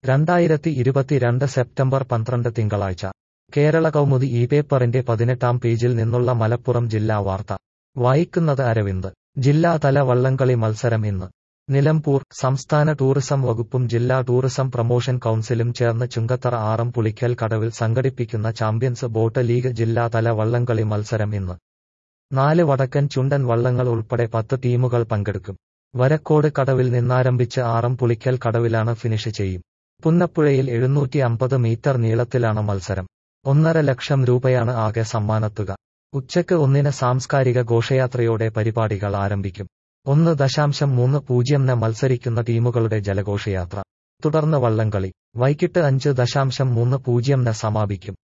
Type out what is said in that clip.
രണ്ടായിരത്തി ഇരുപത്തിരണ്ട് സെപ്റ്റംബർ പന്ത്രണ്ട് തിങ്കളാഴ്ച കേരള കൗമുദി ഈ പേപ്പറിന്റെ പതിനെട്ടാം പേജിൽ നിന്നുള്ള മലപ്പുറം ജില്ലാ വാർത്ത വായിക്കുന്നത് അരവിന്ദ് ജില്ലാതല വള്ളംകളി മത്സരം ഇന്ന് നിലമ്പൂർ സംസ്ഥാന ടൂറിസം വകുപ്പും ജില്ലാ ടൂറിസം പ്രമോഷൻ കൗൺസിലും ചേർന്ന് ചുങ്കത്തറ ആറം പുളിക്കൽ കടവിൽ സംഘടിപ്പിക്കുന്ന ചാമ്പ്യൻസ് ബോട്ട് ലീഗ് ജില്ലാതല വള്ളംകളി മത്സരം ഇന്ന് നാല് വടക്കൻ ചുണ്ടൻ വള്ളങ്ങൾ ഉൾപ്പെടെ പത്ത് ടീമുകൾ പങ്കെടുക്കും വരക്കോട് കടവിൽ നിന്നാരംഭിച്ച് ആറം പുളിക്കൽ കടവിലാണ് ഫിനിഷ് ചെയ്യും പുന്നപ്പുഴയിൽ എഴുന്നൂറ്റി അമ്പത് മീറ്റർ നീളത്തിലാണ് മത്സരം ഒന്നര ലക്ഷം രൂപയാണ് ആകെ സമ്മാനത്തുക ഉച്ചയ്ക്ക് ഒന്നിന് സാംസ്കാരിക ഘോഷയാത്രയോടെ പരിപാടികൾ ആരംഭിക്കും ഒന്ന് ദശാംശം മൂന്ന് പൂജ്യംന് മത്സരിക്കുന്ന ടീമുകളുടെ ജലഘോഷയാത്ര തുടർന്ന് വള്ളംകളി വൈകിട്ട് അഞ്ച് ദശാംശം മൂന്ന് പൂജ്യംന് സമാപിക്കും